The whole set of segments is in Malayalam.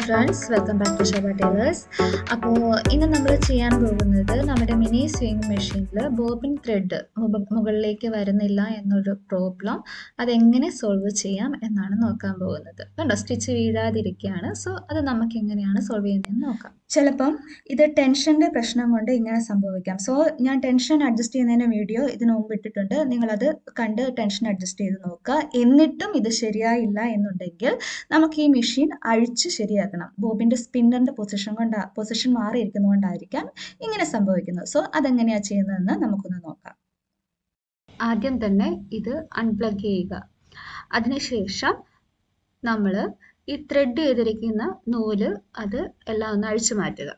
friends welcome back to Shoba tailors അപ്പോൾ ഇന്ന് നമ്മൾ ചെയ്യാൻ പോകുന്നത് നമ്മുടെ മിനി സ്വിങ് മെഷീനിൽ ബോബിൻ ത്രെഡ് മുകളിലേക്ക് വരുന്നില്ല എന്നൊരു പ്രോബ്ലം അതെങ്ങനെ സോൾവ് ചെയ്യാം എന്നാണ് നോക്കാൻ പോകുന്നത് കണ്ടോ സ്റ്റിച്ച് വീഴാതിരിക്കുകയാണ് സോ അത് നമുക്ക് എങ്ങനെയാണ് സോൾവ് ചെയ്യുന്നതെന്ന് നോക്കാം ചിലപ്പം ഇത് ടെൻഷൻ്റെ പ്രശ്നം കൊണ്ട് ഇങ്ങനെ സംഭവിക്കാം സോ ഞാൻ ടെൻഷൻ അഡ്ജസ്റ്റ് ചെയ്യുന്നതിൻ്റെ വീഡിയോ ഇതിനു മുമ്പ് ഇട്ടിട്ടുണ്ട് നിങ്ങളത് കണ്ട് ടെൻഷൻ അഡ്ജസ്റ്റ് ചെയ്ത് നോക്കുക എന്നിട്ടും ഇത് ശരിയായില്ല എന്നുണ്ടെങ്കിൽ നമുക്ക് ഈ മെഷീൻ അഴിച്ച് ശരിയാക്കണം ബോബിൻ്റെ സ്പിന്നറിൻ്റെ പൊസിഷൻ കൊണ്ട് പൊസിഷൻ മാറിയിരിക്കുന്നതുകൊണ്ടായിരിക്കാം ഇങ്ങനെ സംഭവിക്കുന്നത് സോ അതെങ്ങനെയാണ് ചെയ്യുന്നതെന്ന് നമുക്കൊന്ന് നോക്കാം ആദ്യം തന്നെ ഇത് അൺപ്ലഗ് ചെയ്യുക അതിനുശേഷം നമ്മൾ ഈ ത്രെഡ് ചെയ്തിരിക്കുന്ന നൂല് അത് എല്ലാം ഒന്ന് അഴിച്ചു മാറ്റുക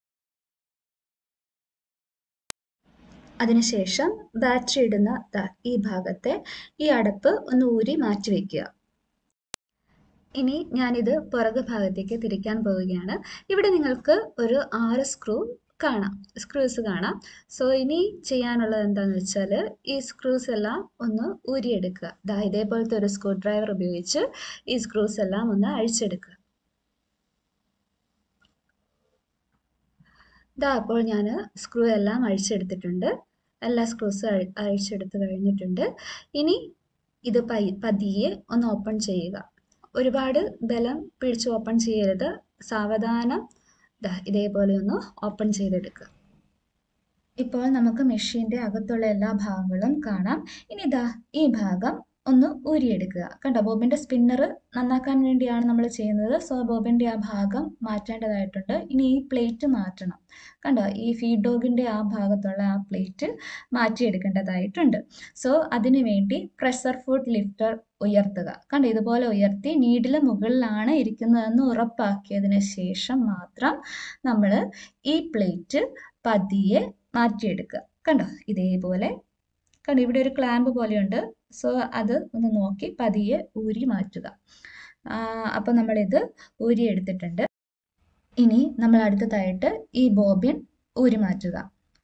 അതിനുശേഷം ബാറ്ററി ഇടുന്ന ഈ ഭാഗത്തെ ഈ അടപ്പ് ഒന്ന് ഊരി മാറ്റി വയ്ക്കുക ഇനി ഞാനിത് പുറകു ഭാഗത്തേക്ക് തിരിക്കാൻ പോവുകയാണ് ഇവിടെ നിങ്ങൾക്ക് ഒരു ആറ് സ്ക്രൂ കാണാം സ്ക്രൂസ് കാണാം സോ ഇനി ചെയ്യാനുള്ളത് എന്താണെന്ന് വെച്ചാൽ ഈ സ്ക്രൂസ് എല്ലാം ഒന്ന് ഊരിയെടുക്കുക ദാ ഇതേപോലത്തെ ഒരു സ്ക്രൂ ഡ്രൈവർ ഉപയോഗിച്ച് ഈ സ്ക്രൂസ് എല്ലാം ഒന്ന് അഴിച്ചെടുക്കുക ദാ അപ്പോൾ ഞാൻ സ്ക്രൂ എല്ലാം അഴിച്ചെടുത്തിട്ടുണ്ട് എല്ലാ സ്ക്രൂസും അഴി അഴിച്ചെടുത്ത് കഴിഞ്ഞിട്ടുണ്ട് ഇനി ഇത് പൈ പതിയെ ഒന്ന് ഓപ്പൺ ചെയ്യുക ഒരുപാട് ബലം പിടിച്ച് ഓപ്പൺ ചെയ്യരുത് സാവധാനം ഇതേപോലെ ഒന്ന് ഓപ്പൺ ചെയ്തെടുക്കുക ഇപ്പോൾ നമുക്ക് മെഷീൻ്റെ അകത്തുള്ള എല്ലാ ഭാഗങ്ങളും കാണാം ഇനി ഇതാ ഈ ഭാഗം ഒന്ന് ഊരിയെടുക്കുക കണ്ടോ ബോബിൻ്റെ സ്പിന്നർ നന്നാക്കാൻ വേണ്ടിയാണ് നമ്മൾ ചെയ്യുന്നത് സോ ബോബിൻ്റെ ആ ഭാഗം മാറ്റേണ്ടതായിട്ടുണ്ട് ഇനി ഈ പ്ലേറ്റ് മാറ്റണം കണ്ടോ ഈ ഫീഡ് ഡോഗിൻ്റെ ആ ഭാഗത്തുള്ള ആ പ്ലേറ്റ് മാറ്റിയെടുക്കേണ്ടതായിട്ടുണ്ട് സോ അതിനു വേണ്ടി പ്രഷർ ഫുഡ് ലിഫ്റ്റർ ഉയർത്തുക കണ്ടോ ഇതുപോലെ ഉയർത്തി നീഡിൽ മുകളിലാണ് ഇരിക്കുന്നതെന്ന് ഉറപ്പാക്കിയതിന് ശേഷം മാത്രം നമ്മൾ ഈ പ്ലേറ്റ് പതിയെ മാറ്റിയെടുക്കുക കണ്ടോ ഇതേപോലെ കണ്ടോ ഇവിടെ ഒരു ക്ലാമ്പ് പോലെയുണ്ട് സോ അത് ഒന്ന് നോക്കി പതിയെ ഊരി മാറ്റുക അപ്പോൾ നമ്മളിത് ഊരി എടുത്തിട്ടുണ്ട് ഇനി നമ്മൾ അടുത്തതായിട്ട് ഈ ബോബിൻ ഊരി മാറ്റുക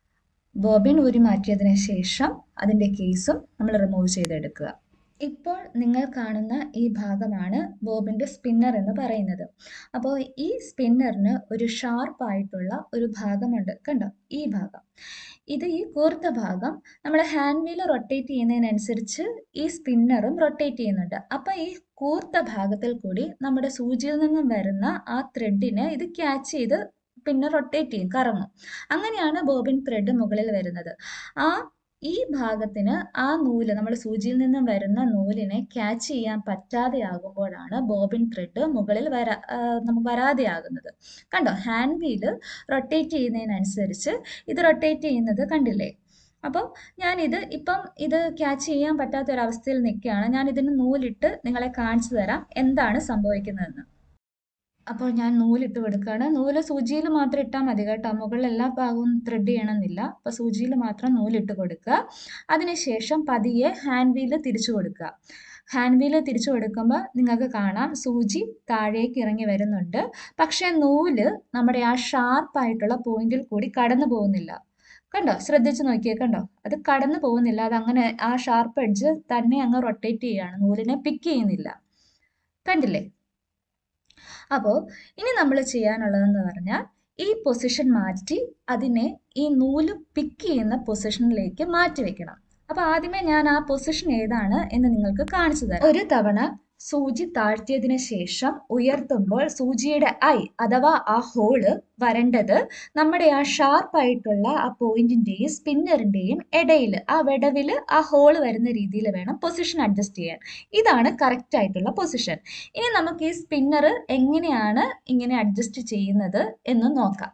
ബോബിൻ ഊരി മാറ്റിയതിന് ശേഷം അതിൻ്റെ കേസും നമ്മൾ റിമൂവ് ചെയ്തെടുക്കുക ഇപ്പോൾ നിങ്ങൾ കാണുന്ന ഈ ഭാഗമാണ് ബോബിൻ്റെ സ്പിന്നർ എന്ന് പറയുന്നത് അപ്പോൾ ഈ സ്പിന്നറിന് ഒരു ഷാർപ്പായിട്ടുള്ള ഒരു ഭാഗമുണ്ട് കണ്ടോ ഈ ഭാഗം ഇത് ഈ കൂർത്ത ഭാഗം നമ്മൾ ഹാൻഡ് വീൽ റൊട്ടേറ്റ് ചെയ്യുന്നതിനനുസരിച്ച് ഈ സ്പിന്നറും റൊട്ടേറ്റ് ചെയ്യുന്നുണ്ട് അപ്പോൾ ഈ കൂർത്ത ഭാഗത്തിൽ കൂടി നമ്മുടെ സൂചിയിൽ നിന്നും വരുന്ന ആ ത്രെഡിനെ ഇത് ക്യാച്ച് ചെയ്ത് പിന്നെ റൊട്ടേറ്റ് ചെയ്യും കറങ്ങും അങ്ങനെയാണ് ബോബിൻ ത്രെഡ് മുകളിൽ വരുന്നത് ആ ഈ ഭാഗത്തിന് ആ നൂല് നമ്മൾ സൂചിയിൽ നിന്നും വരുന്ന നൂലിനെ ക്യാച്ച് ചെയ്യാൻ പറ്റാതെ ആകുമ്പോഴാണ് ബോബിൻ ത്രെഡ് മുകളിൽ വരാ നമുക്ക് വരാതെയാകുന്നത് കണ്ടോ ഹാൻഡ് വീല് റൊട്ടേറ്റ് ചെയ്യുന്നതിനനുസരിച്ച് ഇത് റൊട്ടേറ്റ് ചെയ്യുന്നത് കണ്ടില്ലേ അപ്പോൾ ഞാനിത് ഇപ്പം ഇത് ക്യാച്ച് ചെയ്യാൻ പറ്റാത്ത ഒരവസ്ഥയിൽ നിൽക്കുകയാണ് ഞാൻ ഇതിന് നൂലിട്ട് നിങ്ങളെ കാണിച്ചു തരാം എന്താണ് സംഭവിക്കുന്നതെന്ന് അപ്പോൾ ഞാൻ നൂലിട്ട് കൊടുക്കുകയാണ് നൂല് സൂചിയിൽ മാത്രം ഇട്ടാൽ മതി കേട്ടോ മുകളിൽ എല്ലാ ഭാഗവും ത്രെഡ് ചെയ്യണമെന്നില്ല അപ്പോൾ സൂചിയിൽ മാത്രം നൂലിട്ട് കൊടുക്കുക അതിനുശേഷം പതിയെ ഹാൻഡ് വീല് തിരിച്ചു കൊടുക്കുക ഹാൻഡ് വീല് തിരിച്ചു കൊടുക്കുമ്പോൾ നിങ്ങൾക്ക് കാണാം സൂചി താഴേക്ക് ഇറങ്ങി വരുന്നുണ്ട് പക്ഷേ നൂല് നമ്മുടെ ആ ഷാർപ്പായിട്ടുള്ള പോയിന്റിൽ കൂടി കടന്നു പോകുന്നില്ല കണ്ടോ ശ്രദ്ധിച്ച് നോക്കിയേ കണ്ടോ അത് കടന്നു പോകുന്നില്ല അത് അങ്ങനെ ആ ഷാർപ്പ് എഡ്ജ് തന്നെ അങ്ങ് റൊട്ടേറ്റ് ചെയ്യുകയാണ് നൂലിനെ പിക്ക് ചെയ്യുന്നില്ല കണ്ടില്ലേ അപ്പോൾ ഇനി നമ്മൾ ചെയ്യാനുള്ളതെന്ന് പറഞ്ഞാൽ ഈ പൊസിഷൻ മാറ്റി അതിനെ ഈ നൂല് പിക്ക് ചെയ്യുന്ന പൊസിഷനിലേക്ക് മാറ്റി വെക്കണം അപ്പോൾ ആദ്യമേ ഞാൻ ആ പൊസിഷൻ ഏതാണ് എന്ന് നിങ്ങൾക്ക് കാണിച്ചു തരാം ഒരു തവണ സൂചി താഴ്ത്തിയതിനു ശേഷം ഉയർത്തുമ്പോൾ സൂചിയുടെ ഐ അഥവാ ആ ഹോള് വരേണ്ടത് നമ്മുടെ ആ ഷാർപ്പായിട്ടുള്ള ആ പോയിന്റിന്റെയും സ്പിന്നറിന്റെയും ഇടയിൽ ആ വിടവിൽ ആ ഹോള് വരുന്ന രീതിയിൽ വേണം പൊസിഷൻ അഡ്ജസ്റ്റ് ചെയ്യാൻ ഇതാണ് കറക്റ്റ് ആയിട്ടുള്ള പൊസിഷൻ ഇനി നമുക്ക് ഈ സ്പിന്നർ എങ്ങനെയാണ് ഇങ്ങനെ അഡ്ജസ്റ്റ് ചെയ്യുന്നത് എന്ന് നോക്കാം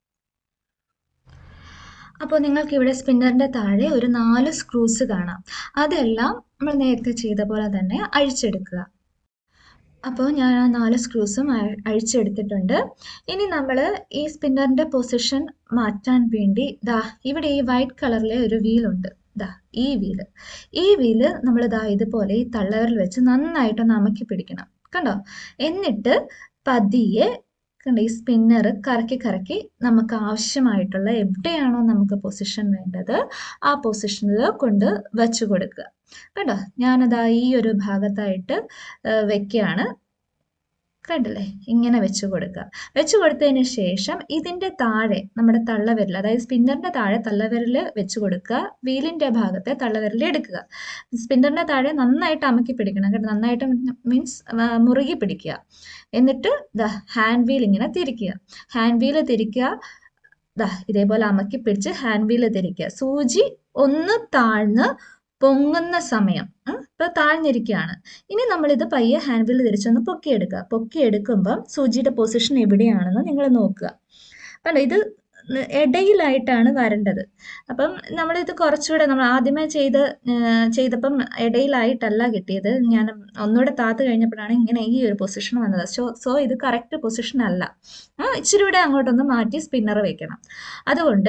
അപ്പോൾ നിങ്ങൾക്ക് ഇവിടെ സ്പിന്നറിൻ്റെ താഴെ ഒരു നാല് സ്ക്രൂസ് കാണാം അതെല്ലാം നമ്മൾ നേരത്തെ ചെയ്ത പോലെ തന്നെ അഴിച്ചെടുക്കുക അപ്പോൾ ഞാൻ ആ നാല് സ്ക്രൂസും അഴിച്ചെടുത്തിട്ടുണ്ട് ഇനി നമ്മൾ ഈ സ്പിന്നറിൻ്റെ പൊസിഷൻ മാറ്റാൻ വേണ്ടി ദാ ഇവിടെ ഈ വൈറ്റ് കളറിലെ ഒരു വീലുണ്ട് ദാ ഈ വീല് ഈ വീല് നമ്മൾ ദാ ഇതുപോലെ ഈ തള്ളവരിൽ വെച്ച് നന്നായിട്ടൊന്ന് അമക്കി പിടിക്കണം കണ്ടോ എന്നിട്ട് പതിയെ കണ്ട ഈ സ്പിന്നർ കറക്കി കറക്കി നമുക്ക് ആവശ്യമായിട്ടുള്ള എവിടെയാണോ നമുക്ക് പൊസിഷൻ വേണ്ടത് ആ പൊസിഷനിൽ കൊണ്ട് വെച്ച് കൊടുക്കുക കണ്ടോ ഞാനതാ ഈ ഒരു ഭാഗത്തായിട്ട് വെക്കുകയാണ് കണ്ടില്ലേ ഇങ്ങനെ വെച്ച് കൊടുക്കുക വെച്ച് കൊടുത്തതിന് ശേഷം ഇതിൻ്റെ താഴെ നമ്മുടെ തള്ളവിരൽ അതായത് സ്പിന്നറിൻ്റെ താഴെ തള്ളവിരൽ വെച്ച് കൊടുക്കുക വീലിൻ്റെ ഭാഗത്തെ തള്ളവിരൽ എടുക്കുക സ്പിന്നറിൻ്റെ താഴെ നന്നായിട്ട് അമക്കി പിടിക്കണം കേട്ടോ നന്നായിട്ട് മീൻസ് മുറുകി പിടിക്കുക എന്നിട്ട് ദ ഹാൻഡ് വീൽ ഇങ്ങനെ തിരിക്കുക ഹാൻഡ് വീൽ തിരിക്കുക ദാ ഇതേപോലെ അമക്കി പിടിച്ച് ഹാൻഡ് വീൽ തിരിക്കുക സൂചി ഒന്ന് താഴ്ന്ന് പൊങ്ങുന്ന സമയം ഇപ്പോൾ താഴ്ന്നിരിക്കുകയാണ് ഇനി നമ്മളിത് പയ്യെ ഹാൻഡ് വീൽ തിരിച്ചൊന്ന് പൊക്കിയെടുക്കുക പൊക്കിയെടുക്കുമ്പം സൂചിയുടെ പൊസിഷൻ എവിടെയാണെന്ന് നിങ്ങൾ നോക്കുക കണ്ടോ ഇത് ഇടയിലായിട്ടാണ് വരേണ്ടത് അപ്പം നമ്മളിത് കുറച്ചുകൂടെ നമ്മൾ ആദ്യമേ ചെയ്ത് ചെയ്തപ്പം ഇടയിലായിട്ടല്ല കിട്ടിയത് ഞാൻ ഒന്നുകൂടെ താത്ത് കഴിഞ്ഞപ്പോഴാണ് ഇങ്ങനെ ഈ ഒരു പൊസിഷൻ വന്നത് സോ സോ ഇത് കറക്റ്റ് പൊസിഷൻ അല്ല ഇച്ചിരി കൂടെ അങ്ങോട്ടൊന്ന് മാറ്റി സ്പിന്നർ വെക്കണം അതുകൊണ്ട്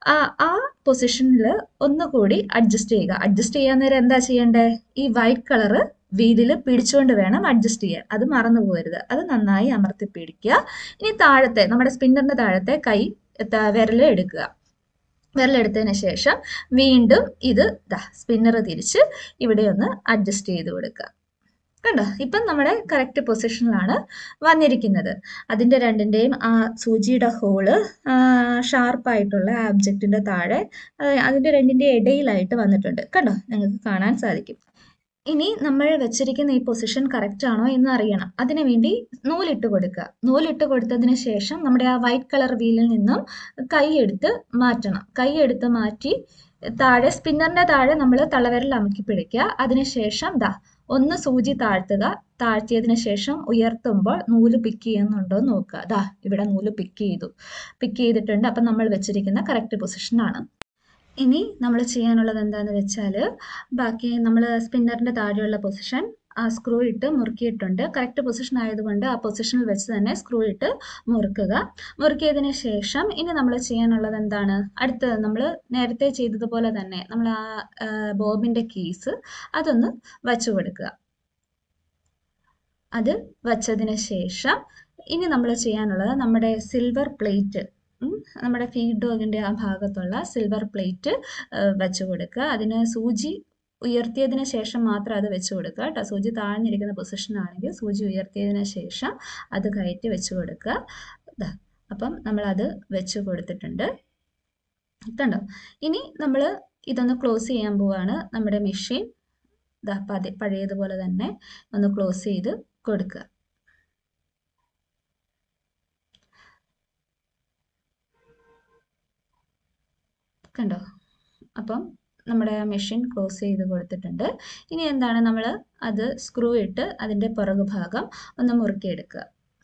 ആ പൊസിഷനിൽ ഒന്നുകൂടി അഡ്ജസ്റ്റ് ചെയ്യുക അഡ്ജസ്റ്റ് ചെയ്യാൻ നേരം എന്താ ചെയ്യേണ്ടത് ഈ വൈറ്റ് കളറ് വീലിൽ പിടിച്ചുകൊണ്ട് വേണം അഡ്ജസ്റ്റ് ചെയ്യാൻ അത് മറന്നു പോകരുത് അത് നന്നായി അമർത്തി പിടിക്കുക ഇനി താഴത്തെ നമ്മുടെ സ്പിന്നറിന്റെ താഴത്തെ കൈ വിരൽ എടുക്കുക വിരലെടുത്തതിന് ശേഷം വീണ്ടും ഇത് സ്പിന്നർ തിരിച്ച് ഇവിടെ ഒന്ന് അഡ്ജസ്റ്റ് ചെയ്ത് കൊടുക്കുക കണ്ടോ ഇപ്പം നമ്മുടെ കറക്റ്റ് പൊസിഷനിലാണ് വന്നിരിക്കുന്നത് അതിൻ്റെ രണ്ടിൻ്റെയും ആ സൂചിയുടെ ഹോള് ഷാർപ്പായിട്ടുള്ള ആബ്ജക്റ്റിൻ്റെ താഴെ അതിൻ്റെ രണ്ടിൻ്റെ ഇടയിലായിട്ട് വന്നിട്ടുണ്ട് കണ്ടോ നിങ്ങൾക്ക് കാണാൻ സാധിക്കും ഇനി നമ്മൾ വെച്ചിരിക്കുന്ന ഈ പൊസിഷൻ കറക്റ്റ് ആണോ എന്ന് അറിയണം അതിനുവേണ്ടി നൂലിട്ട് കൊടുക്കുക നൂലിട്ട് കൊടുത്തതിന് ശേഷം നമ്മുടെ ആ വൈറ്റ് കളർ വീലിൽ നിന്നും കൈ എടുത്ത് മാറ്റണം കൈ എടുത്ത് മാറ്റി താഴെ സ്പിന്നറിന്റെ താഴെ നമ്മൾ തളവിരൽ അമക്കി പിടിക്കുക അതിനുശേഷം ദാ ഒന്ന് സൂചി താഴ്ത്തുക താഴ്ത്തിയതിന് ശേഷം ഉയർത്തുമ്പോൾ നൂല് പിക്ക് ചെയ്യുന്നുണ്ടോ എന്ന് നോക്കുക ദാ ഇവിടെ നൂല് പിക്ക് ചെയ്തു പിക്ക് ചെയ്തിട്ടുണ്ട് അപ്പം നമ്മൾ വെച്ചിരിക്കുന്ന കറക്റ്റ് പൊസിഷനാണ് ഇനി നമ്മൾ ചെയ്യാനുള്ളത് എന്താണെന്ന് വെച്ചാൽ ബാക്കി നമ്മൾ സ്പിന്നറിൻ്റെ താഴെയുള്ള പൊസിഷൻ ആ സ്ക്രൂ ഇട്ട് മുറുക്കിയിട്ടുണ്ട് കറക്റ്റ് പൊസിഷൻ ആയതുകൊണ്ട് ആ പൊസിഷനിൽ വെച്ച് തന്നെ സ്ക്രൂ ഇട്ട് മുറുക്കുക മുറുക്കിയതിന് ശേഷം ഇനി നമ്മൾ ചെയ്യാനുള്ളത് എന്താണ് അടുത്ത് നമ്മൾ നേരത്തെ ചെയ്തതുപോലെ തന്നെ നമ്മൾ ആ ബോബിൻ്റെ കേസ് അതൊന്ന് വച്ചു കൊടുക്കുക അത് വച്ചതിന് ശേഷം ഇനി നമ്മൾ ചെയ്യാനുള്ളത് നമ്മുടെ സിൽവർ പ്ലേറ്റ് നമ്മുടെ ഫീഡ് ഡോഗിൻ്റെ ആ ഭാഗത്തുള്ള സിൽവർ പ്ലേറ്റ് വെച്ച് കൊടുക്കുക അതിന് സൂചി ഉയർത്തിയതിന് ശേഷം മാത്രം അത് വെച്ച് കൊടുക്കുക കേട്ടോ സൂചി താഴ്ന്നിരിക്കുന്ന പൊസിഷനാണെങ്കിൽ സൂചി ഉയർത്തിയതിന് ശേഷം അത് കയറ്റി വെച്ച് കൊടുക്കുക അപ്പം നമ്മളത് വെച്ച് കൊടുത്തിട്ടുണ്ട് കണ്ടോ ഇനി നമ്മൾ ഇതൊന്ന് ക്ലോസ് ചെയ്യാൻ പോവാണ് നമ്മുടെ മെഷീൻ ഇതാ പതി പഴയതുപോലെ തന്നെ ഒന്ന് ക്ലോസ് ചെയ്ത് കൊടുക്കുക കണ്ടോ അപ്പം നമ്മുടെ മെഷീൻ ക്ലോസ് ചെയ്ത് കൊടുത്തിട്ടുണ്ട് ഇനി എന്താണ് നമ്മൾ അത് സ്ക്രൂ ഇട്ട് അതിൻ്റെ പുറകു ഭാഗം ഒന്ന് മുറുക്കിയെടുക്കുക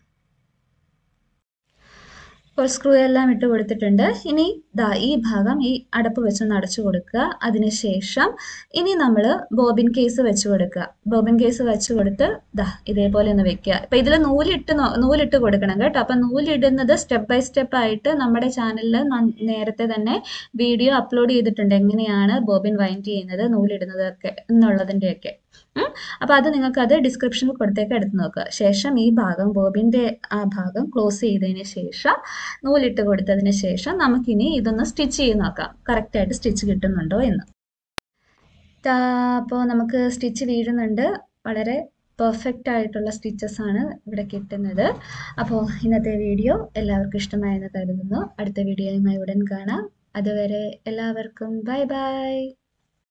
ഇപ്പോൾ സ്ക്രൂ എല്ലാം ഇട്ട് കൊടുത്തിട്ടുണ്ട് ഇനി ദാ ഈ ഭാഗം ഈ അടപ്പ് വെച്ചൊന്ന് അടച്ചു കൊടുക്കുക അതിനുശേഷം ഇനി നമ്മൾ ബോബിൻ കേസ് വെച്ച് കൊടുക്കുക ബോബിൻ കേസ് വെച്ച് കൊടുത്ത് ദാ ഇതേപോലെ ഒന്ന് വെക്കുക ഇപ്പം ഇതിൽ നൂലിട്ട് നൂലിട്ട് കൊടുക്കണം കേട്ടോ അപ്പം നൂലിടുന്നത് സ്റ്റെപ്പ് ബൈ സ്റ്റെപ്പ് ആയിട്ട് നമ്മുടെ ചാനലിൽ നേരത്തെ തന്നെ വീഡിയോ അപ്ലോഡ് ചെയ്തിട്ടുണ്ട് എങ്ങനെയാണ് ബോബിൻ വൈൻഡ് ചെയ്യുന്നത് നൂലിടുന്നതൊക്കെ എന്നുള്ളതിൻ്റെയൊക്കെ അപ്പോൾ അത് നിങ്ങൾക്ക് അത് ഡിസ്ക്രിപ്ഷനിൽ കൊടുത്തേക്ക് എടുത്ത് നോക്കുക ശേഷം ഈ ഭാഗം ബോബിൻ്റെ ആ ഭാഗം ക്ലോസ് ചെയ്തതിന് ശേഷം നൂലിട്ട് കൊടുത്തതിന് ശേഷം നമുക്കിനി ഇതൊന്ന് സ്റ്റിച്ച് ചെയ്ത് നോക്കാം കറക്റ്റായിട്ട് സ്റ്റിച്ച് കിട്ടുന്നുണ്ടോ എന്ന് അപ്പോൾ നമുക്ക് സ്റ്റിച്ച് വീഴുന്നുണ്ട് വളരെ പെർഫെക്റ്റ് ആയിട്ടുള്ള സ്റ്റിച്ചസ് ആണ് ഇവിടെ കിട്ടുന്നത് അപ്പോൾ ഇന്നത്തെ വീഡിയോ എല്ലാവർക്കും ഇഷ്ടമായെന്ന് കരുതുന്നു അടുത്ത വീഡിയോയുമായി ഉടൻ കാണാം അതുവരെ എല്ലാവർക്കും ബൈ ബൈ